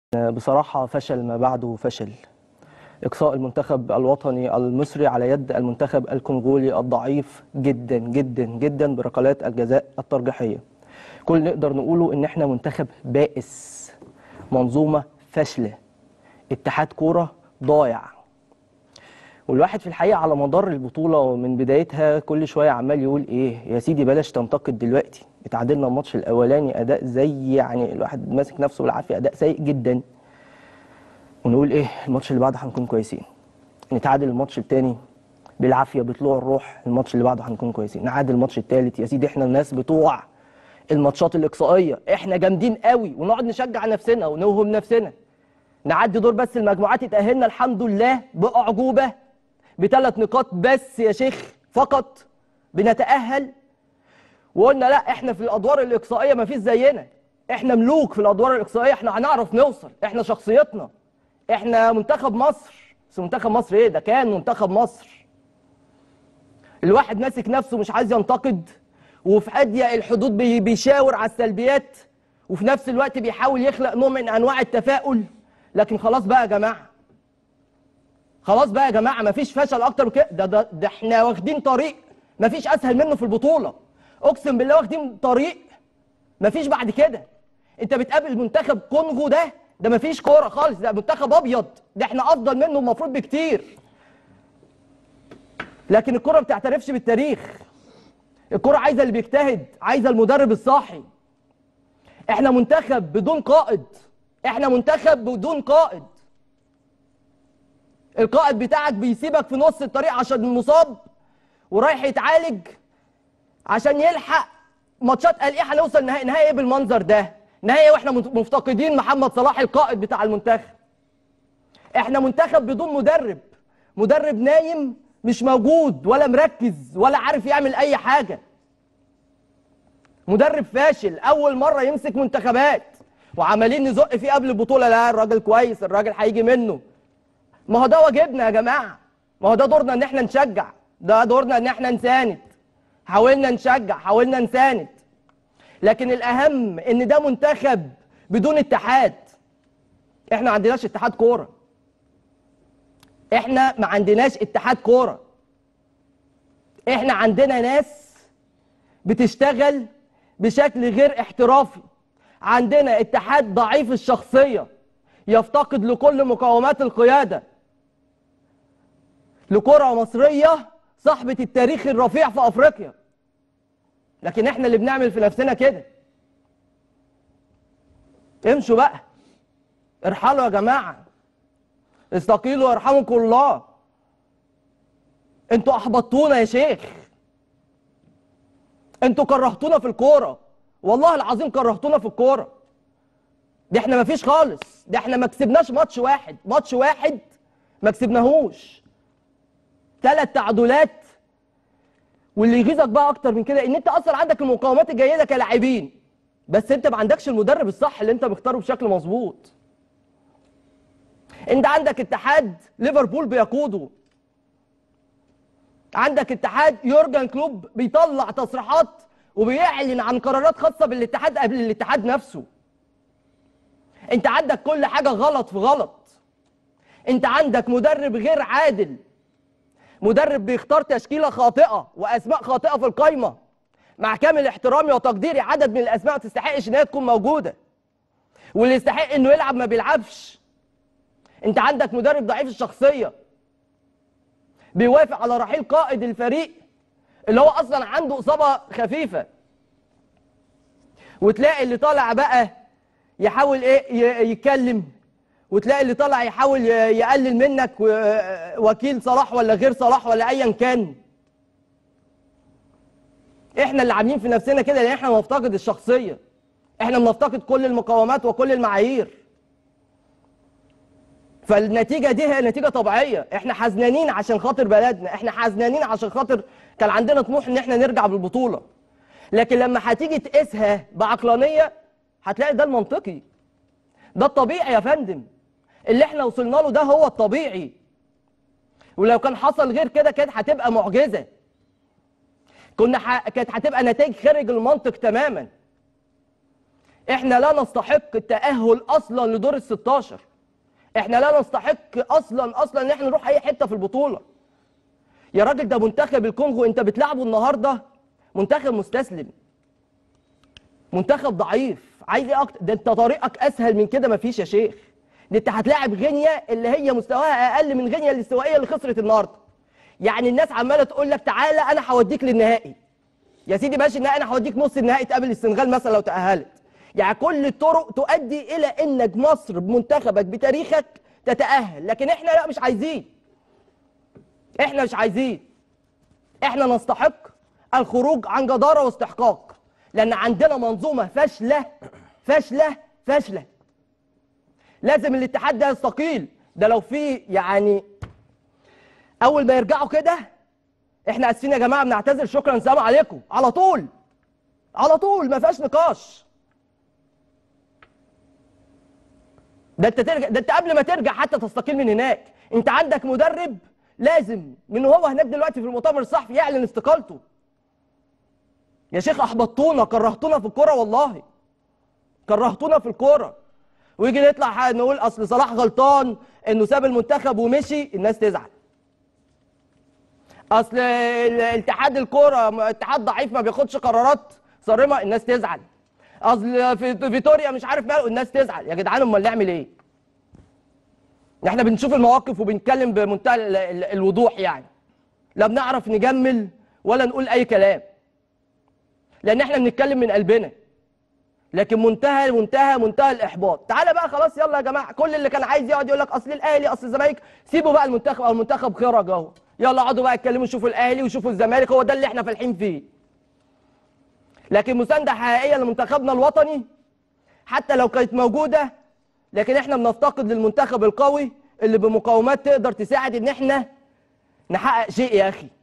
بصراحة فشل ما بعده فشل إقصاء المنتخب الوطني المصري على يد المنتخب الكونغولي الضعيف جدا جدا جدا بركلات الجزاء الترجيحية كل نقدر نقوله إن إحنا منتخب بائس منظومة فاشلة اتحاد كورة ضايع والواحد في الحقيقة على مدار البطولة من بدايتها كل شوية عمال يقول إيه يا سيدي بلاش تنتقد دلوقتي اتعادلنا الماتش الأولاني أداء زي يعني الواحد ماسك نفسه بالعافية أداء سيء جدا ونقول إيه الماتش اللي بعده هنكون كويسين نتعادل الماتش التاني بالعافية بطلوع الروح الماتش اللي بعده هنكون كويسين نعادل الماتش التالت يا سيدي إحنا الناس بتوع الماتشات الإقصائية إحنا جامدين قوي ونقعد نشجع نفسنا ونوهم نفسنا نعدي دور بس المجموعات اتأهلنا الحمد لله بأعجوبة بثلاث نقاط بس يا شيخ فقط بنتأهل وقلنا لا احنا في الادوار الاقصائيه ما فيش زينا احنا ملوك في الادوار الاقصائيه احنا هنعرف نوصل احنا شخصيتنا احنا منتخب مصر بس منتخب مصر ايه ده كان منتخب مصر الواحد ماسك نفسه مش عايز ينتقد وفي اضيق الحدود بي- بيشاور على السلبيات وفي نفس الوقت بيحاول يخلق نوع من انواع التفاؤل لكن خلاص بقى يا جماعه خلاص بقى يا جماعه مفيش فشل اكتر من كده ده, ده, ده احنا واخدين طريق مفيش اسهل منه في البطوله اقسم بالله واخدين طريق مفيش بعد كده انت بتقابل منتخب كونغو ده ده مفيش كوره خالص ده منتخب ابيض ده احنا افضل منه المفروض بكتير لكن الكوره ما بتعترفش بالتاريخ الكوره عايزه اللي بيجتهد عايزه المدرب الصاحي احنا منتخب بدون قائد احنا منتخب بدون قائد القائد بتاعك بيسيبك في نص الطريق عشان مصاب ورايح يتعالج عشان يلحق ماتشات قال ايه هنوصل نهائي نهائي ايه بالمنظر ده نهائي إيه واحنا مفتقدين محمد صلاح القائد بتاع المنتخب احنا منتخب بدون مدرب مدرب نايم مش موجود ولا مركز ولا عارف يعمل اي حاجه مدرب فاشل اول مره يمسك منتخبات وعمالين نزق فيه قبل البطوله لا الراجل كويس الراجل هيجي منه ما هو ده واجبنا يا جماعه ما هو ده دورنا ان احنا نشجع ده دورنا ان احنا نساند حاولنا نشجع حاولنا نساند لكن الاهم ان ده منتخب بدون اتحاد احنا ما عندناش اتحاد كوره احنا ما عندناش اتحاد كوره احنا عندنا ناس بتشتغل بشكل غير احترافي عندنا اتحاد ضعيف الشخصيه يفتقد لكل مقومات القياده لكره مصريه صاحبه التاريخ الرفيع في افريقيا لكن احنا اللي بنعمل في نفسنا كده امشوا بقى ارحلوا يا جماعه استقيلوا يرحمكم الله انتوا احبطتونا يا شيخ انتوا كرهتونا في الكوره والله العظيم كرهتونا في الكوره ده احنا مفيش خالص ده احنا ما كسبناش ماتش واحد ماتش واحد ما كسبناهوش ثلاث تعادلات واللي يغيظك بقى اكتر من كده ان انت اصلا عندك المقاومات الجيده كلاعبين بس انت ما عندكش المدرب الصح اللي انت مختاره بشكل مظبوط انت عندك اتحاد ليفربول بيقوده عندك اتحاد يورجن كلوب بيطلع تصريحات وبيعلن عن قرارات خاصه بالاتحاد قبل الاتحاد نفسه انت عندك كل حاجه غلط في غلط انت عندك مدرب غير عادل مدرب بيختار تشكيله خاطئه واسماء خاطئه في القايمه مع كامل احترامي وتقديري عدد من الاسماء ما تستحقش ان هي تكون موجوده واللي يستحق انه يلعب ما بيلعبش انت عندك مدرب ضعيف الشخصيه بيوافق على رحيل قائد الفريق اللي هو اصلا عنده اصابه خفيفه وتلاقي اللي طالع بقى يحاول ايه ي- يتكلم وتلاقي اللي طالع يحاول ي- يقلل منك و- وكيل صلاح ولا غير صلاح ولا ايا كان احنا اللي عاملين في نفسنا كده لان احنا بنفتقد الشخصيه احنا بنفتقد كل المقومات وكل المعايير فالنتيجه دي هي نتيجه طبيعيه احنا حزنانين عشان خاطر بلدنا احنا حزنانين عشان خاطر كان عندنا طموح ان احنا نرجع بالبطوله لكن لما هتيجي تقيسها بعقلانيه هتلاقي ده المنطقي ده الطبيعي يا فندم اللي احنا وصلنا له ده هو الطبيعي ولو كان حصل غير كده كانت هتبقى معجزه كنا ح... كانت هتبقى نتائج خارج المنطق تماما احنا لا نستحق التاهل اصلا لدور ال 16 احنا لا نستحق اصلا اصلا ان احنا نروح اي حته في البطوله يا راجل ده منتخب الكونغو انت بتلعبه النهارده منتخب مستسلم منتخب ضعيف عايز ايه اكتر ده انت طريقك اسهل من كده مفيش يا شيخ ده انت هتلاعب غينيا اللي هي مستواها اقل من غينيا الاستوائيه اللي خسرت النهارده يعني الناس عماله تقول لك تعالى انا هوديك للنهائي يا سيدي ماشي النهائي انا هوديك نص النهائي تقابل السنغال مثلا لو تاهلت يعني كل الطرق تؤدي الى انك مصر بمنتخبك بتاريخك تتاهل لكن احنا لا مش عايزين احنا مش عايزين احنا نستحق الخروج عن جداره واستحقاق لان عندنا منظومه فاشله فاشله فاشله لازم الاتحاد ده يستقيل ده لو في يعني اول ما يرجعوا كده احنا اسفين يا جماعه بنعتذر شكرا سلام عليكم على طول على طول ما فيهاش نقاش ده انت ترجع ده انت قبل ما ترجع حتى تستقيل من هناك انت عندك مدرب لازم من هو هناك دلوقتي في المؤتمر الصحفي يعلن استقالته يا شيخ احبطتونا كرهتونا في الكوره والله كرهتونا في الكوره ويجي نطلع نقول اصل صلاح غلطان انه ساب المنتخب ومشي الناس تزعل اصل الاتحاد الكوره اتحاد ضعيف ما بياخدش قرارات صارمه الناس تزعل اصل في فيتوريا مش عارف ماله الناس تزعل يا جدعان امال نعمل ايه احنا بنشوف المواقف وبنتكلم بمنتهى ال- ال- الوضوح يعني لا بنعرف نجمل ولا نقول اي كلام لان احنا بنتكلم من قلبنا لكن منتهى منتهى منتهى الاحباط تعالى بقى خلاص يلا يا جماعه كل اللي كان عايز يقعد يقول لك اصل الاهلي اصل الزمالك سيبوا بقى المنتخب او المنتخب خرج اهو يلا اقعدوا بقى اتكلموا شوفوا الاهلي وشوفوا الزمالك هو ده اللي احنا فالحين فيه لكن مسانده حقيقيه لمنتخبنا الوطني حتى لو كانت موجوده لكن احنا بنفتقد للمنتخب القوي اللي بمقاومات تقدر تساعد ان احنا نحقق شيء يا اخي